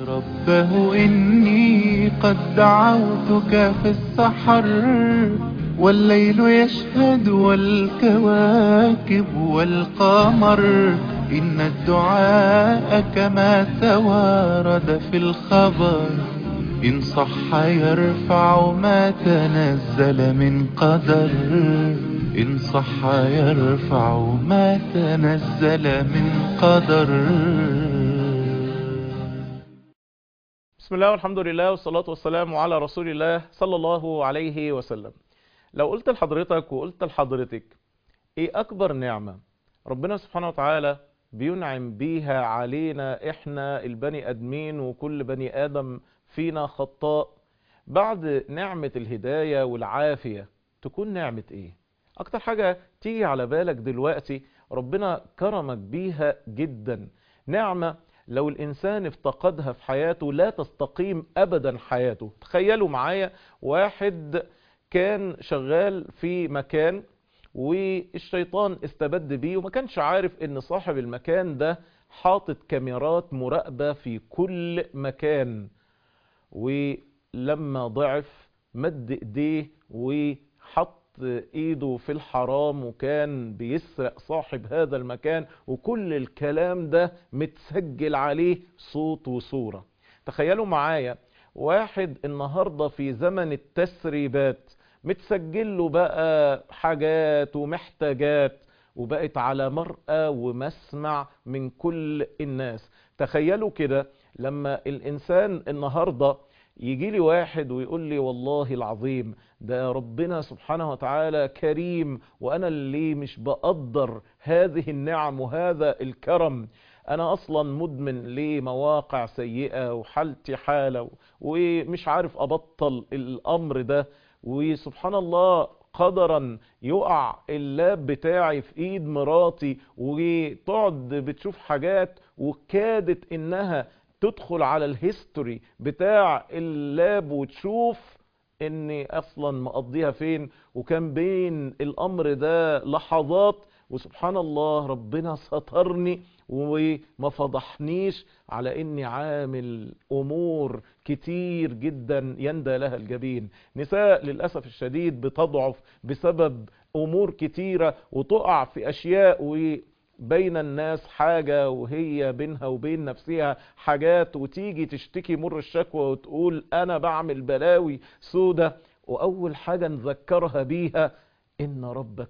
ربه إني قد دعوتك في السحر والليل يشهد والكواكب والقمر إن الدعاء كما توارد في الخبر إن صح يرفع ما تنزل من قدر إن صح يرفع ما تنزل من قدر بسم الله والحمد لله والصلاة والسلام على رسول الله صلى الله عليه وسلم لو قلت لحضرتك وقلت لحضرتك ايه اكبر نعمة ربنا سبحانه وتعالى بينعم بيها علينا احنا البني ادمين وكل بني ادم فينا خطاء بعد نعمة الهداية والعافية تكون نعمة ايه اكتر حاجة تيجي على بالك دلوقتي ربنا كرمك بيها جدا نعمة لو الإنسان افتقدها في حياته لا تستقيم أبدا حياته تخيلوا معايا واحد كان شغال في مكان والشيطان استبد بيه وما كانش عارف ان صاحب المكان ده حاطط كاميرات مراقبة في كل مكان ولما ضعف مد ايديه وحط ايده في الحرام وكان بيسرق صاحب هذا المكان وكل الكلام ده متسجل عليه صوت وصورة تخيلوا معايا واحد النهاردة في زمن التسريبات متسجل له بقى حاجات ومحتاجات وبقت على مرأى ومسمع من كل الناس تخيلوا كده لما الإنسان النهاردة يجي لي واحد ويقول لي والله العظيم ده ربنا سبحانه وتعالى كريم وأنا اللي مش بقدر هذه النعم وهذا الكرم أنا أصلا مدمن لمواقع سيئة وحالتي حالة ومش عارف أبطل الأمر ده وسبحان الله قدرا يقع اللاب بتاعي في ايد مراتي وتقعد بتشوف حاجات وكادت انها تدخل على الهيستوري بتاع اللاب وتشوف اني اصلا مقضيها فين وكان بين الامر ده لحظات وسبحان الله ربنا سترني وما فضحنيش على اني عامل امور كتير جدا يندى لها الجبين نساء للأسف الشديد بتضعف بسبب امور كتيرة وتقع في اشياء وبين الناس حاجة وهي بينها وبين نفسها حاجات وتيجي تشتكي مر الشكوى وتقول انا بعمل بلاوي سودة واول حاجة نذكرها بيها ان ربك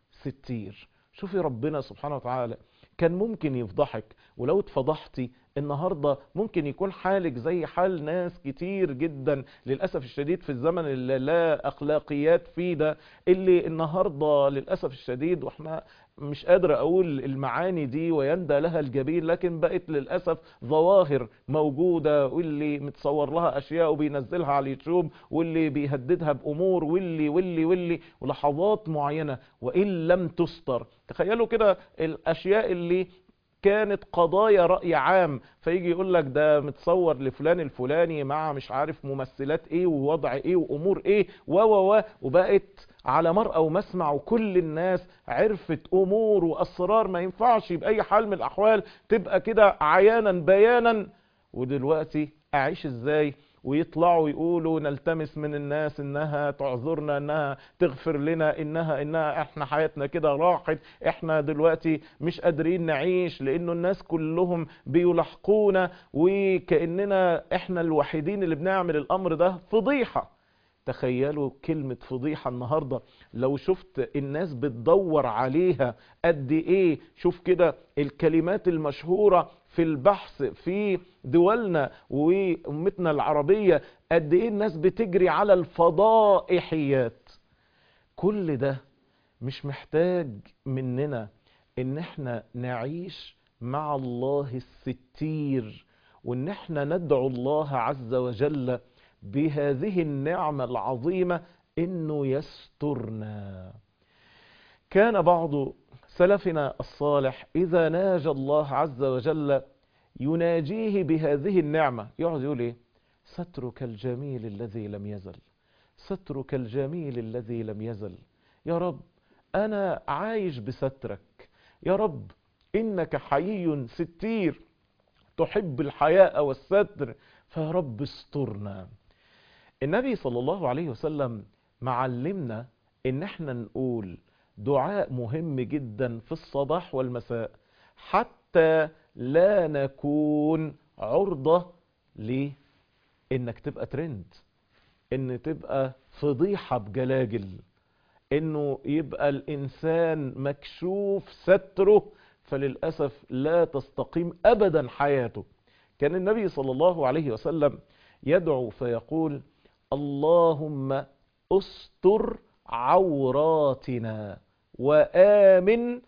ستير شوفي ربنا سبحانه وتعالى كان ممكن يفضحك ولو اتفضحتي النهاردة ممكن يكون حالك زي حال ناس كتير جدا للأسف الشديد في الزمن اللي لا أخلاقيات فيه ده اللي النهاردة للأسف الشديد وإحنا مش قادر أقول المعاني دي ويندى لها الجبين لكن بقت للأسف ظواهر موجودة واللي متصور لها أشياء وبينزلها على اليوتيوب واللي بيهددها بأمور واللي واللي واللي ولحظات معينة وإن لم تستر تخيلوا كده الأشياء اللي كانت قضايا رأي عام فيجي يقول لك ده متصور لفلان الفلاني مع مش عارف ممثلات ايه ووضع ايه وامور ايه و و و وبقت على مرأى ومسمع وكل الناس عرفت امور واسرار ما ينفعش باي حال من الاحوال تبقى كده عيانا بيانا ودلوقتي اعيش ازاي ويطلعوا يقولوا نلتمس من الناس انها تعذرنا انها تغفر لنا انها انها احنا حياتنا كده راحت احنا دلوقتي مش قادرين نعيش لانه الناس كلهم بيلحقونا وكأننا احنا الوحيدين اللي بنعمل الامر ده فضيحة تخيلوا كلمة فضيحة النهاردة لو شفت الناس بتدور عليها قد ايه شوف كده الكلمات المشهورة في البحث في دولنا وامتنا العربية قد ايه الناس بتجري على الفضائحيات كل ده مش محتاج مننا ان احنا نعيش مع الله الستير وان احنا ندعو الله عز وجل بهذه النعمة العظيمة انه يسترنا كان بعض سلفنا الصالح إذا ناجى الله عز وجل يناجيه بهذه النعمة يقعد يقول إيه سترك الجميل الذي لم يزل سترك الجميل الذي لم يزل يا رب أنا عايش بسترك يا رب إنك حيي ستير تحب الحياء والستر فيا رب استرنا النبي صلى الله عليه وسلم معلمنا ان احنا نقول دعاء مهم جدا في الصباح والمساء حتى لا نكون عرضة ليه انك تبقى ترند ان تبقى فضيحة بجلاجل انه يبقى الانسان مكشوف ستره فللأسف لا تستقيم ابدا حياته كان النبي صلى الله عليه وسلم يدعو فيقول اللهم استر عوراتنا وآمن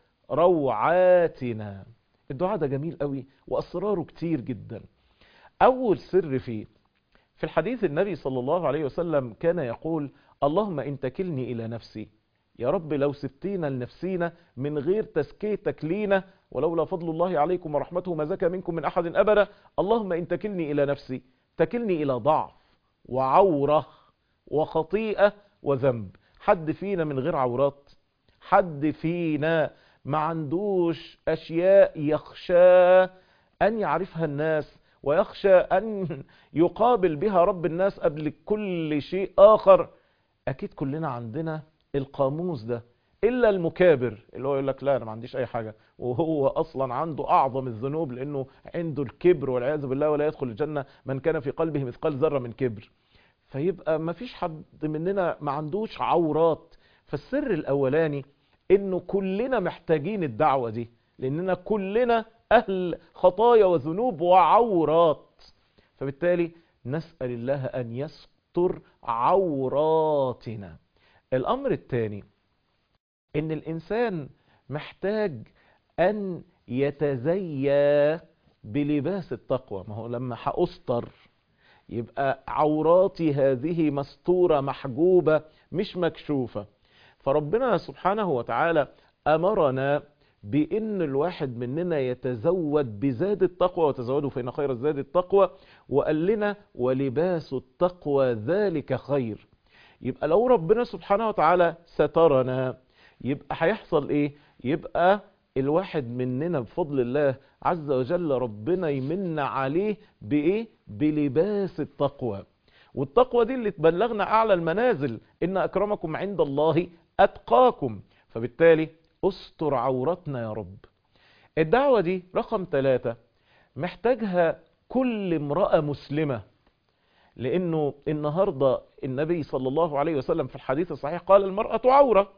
روعاتنا الدعاء ده جميل قوي وأسراره كتير جدا أول سر فيه في الحديث النبي صلى الله عليه وسلم كان يقول اللهم إن تكلني إلى نفسي يا رب لو سبتينا لنفسينا من غير تزكيتك لينا ولولا فضل الله عليكم ورحمته ما زكى منكم من أحد أبدا اللهم إن تكلني إلى نفسي تكلني إلى ضعف وعورة وخطيئة وذنب حد فينا من غير عورات حد فينا ما عندوش أشياء يخشى أن يعرفها الناس ويخشى أن يقابل بها رب الناس قبل كل شيء آخر أكيد كلنا عندنا القاموس ده إلا المكابر اللي هو يقول لك لا أنا ما عنديش أي حاجة وهو أصلا عنده أعظم الذنوب لأنه عنده الكبر والعياذ بالله ولا يدخل الجنة من كان في قلبه مثقال ذرة من كبر فيبقى ما فيش حد مننا ما عندوش عورات فالسر الأولاني إنه كلنا محتاجين الدعوة دي لأننا كلنا أهل خطايا وذنوب وعورات فبالتالي نسأل الله أن يستر عوراتنا الأمر الثاني إن الإنسان محتاج أن يتزيى بلباس التقوى ما هو لما هأستر يبقى عوراتي هذه مستورة محجوبة مش مكشوفة فربنا سبحانه وتعالى أمرنا بأن الواحد مننا يتزود بزاد التقوى وتزودوا فإن خير الزاد التقوى وقال لنا ولباس التقوى ذلك خير يبقى لو ربنا سبحانه وتعالى سترنا يبقى هيحصل ايه يبقى الواحد مننا بفضل الله عز وجل ربنا يمن عليه بايه بلباس التقوى والتقوى دي اللي تبلغنا اعلى المنازل ان اكرمكم عند الله اتقاكم فبالتالي استر عورتنا يا رب الدعوة دي رقم ثلاثة محتاجها كل امرأة مسلمة لانه النهاردة النبي صلى الله عليه وسلم في الحديث الصحيح قال المرأة عورة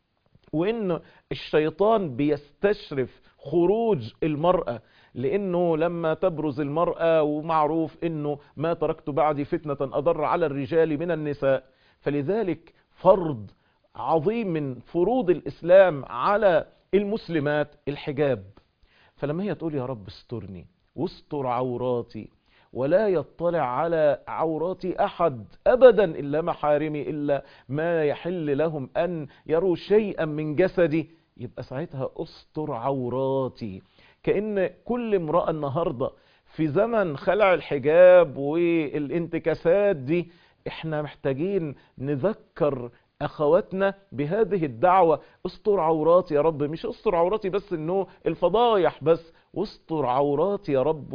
وان الشيطان بيستشرف خروج المرأة لانه لما تبرز المرأة ومعروف انه ما تركت بعدي فتنة اضر على الرجال من النساء فلذلك فرض عظيم من فروض الاسلام على المسلمات الحجاب فلما هي تقول يا رب استرني واستر عوراتي ولا يطلع على عوراتي أحد أبدا إلا محارمي إلا ما يحل لهم أن يروا شيئا من جسدي يبقى ساعتها أستر عوراتي كأن كل امرأة النهاردة في زمن خلع الحجاب والانتكاسات دي احنا محتاجين نذكر اخواتنا بهذه الدعوة استر عوراتي يا رب مش استر عوراتي بس انه الفضايح بس واستر عوراتي يا رب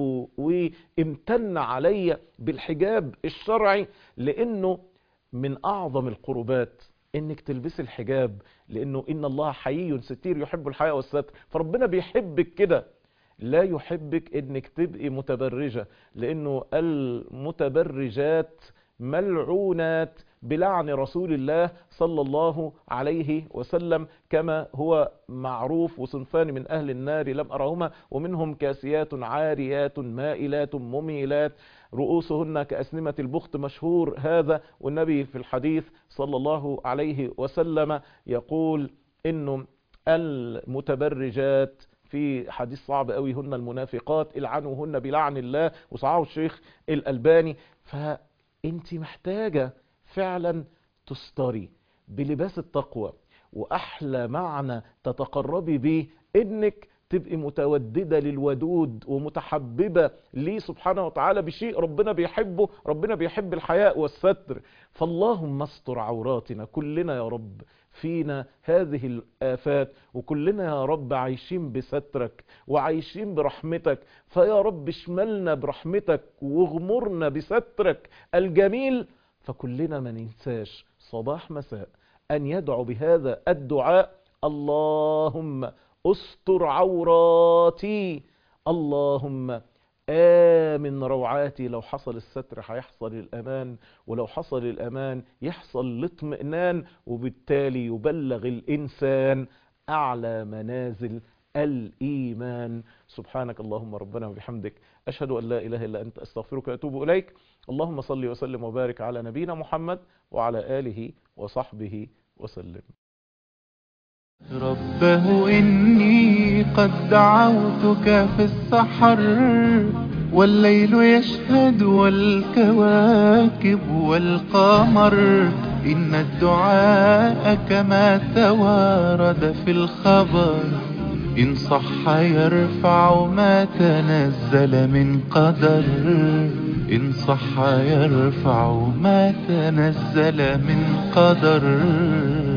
وامتن علي بالحجاب الشرعي لانه من اعظم القربات انك تلبسي الحجاب لانه ان الله حيي ستير يحب الحياء والستر فربنا بيحبك كده لا يحبك انك تبقي متبرجة لانه المتبرجات ملعونات بلعن رسول الله صلى الله عليه وسلم كما هو معروف وصنفان من أهل النار لم أرهما ومنهم كاسيات عاريات مائلات مميلات رؤوسهن كأسنمة البخت مشهور هذا والنبي في الحديث صلى الله عليه وسلم يقول إنه المتبرجات في حديث صعب قوي هن المنافقات العنوهن بلعن الله وصعاه الشيخ الألباني فأنت محتاجة فعلا تستري بلباس التقوى واحلى معنى تتقربي به انك تبقي متوددة للودود ومتحببة ليه سبحانه وتعالى بشيء ربنا بيحبه ربنا بيحب الحياء والستر فاللهم استر عوراتنا كلنا يا رب فينا هذه الآفات وكلنا يا رب عايشين بسترك وعايشين برحمتك فيا رب اشملنا برحمتك واغمرنا بسترك الجميل فكلنا ما ننساش صباح مساء أن يدعو بهذا الدعاء اللهم استر عوراتي اللهم آمن روعاتي لو حصل الستر هيحصل الأمان ولو حصل الأمان يحصل الاطمئنان وبالتالي يبلغ الإنسان أعلى منازل الإيمان سبحانك اللهم ربنا وبحمدك أشهد أن لا إله إلا أنت أستغفرك وأتوب إليك اللهم صل وسلم وبارك على نبينا محمد وعلى آله وصحبه وسلم ربه إني قد دعوتك في السحر والليل يشهد والكواكب والقمر إن الدعاء كما توارد في الخبر إن صح يرفع ما تنزل من قدر إن صح يرفع ما تنزل من قدر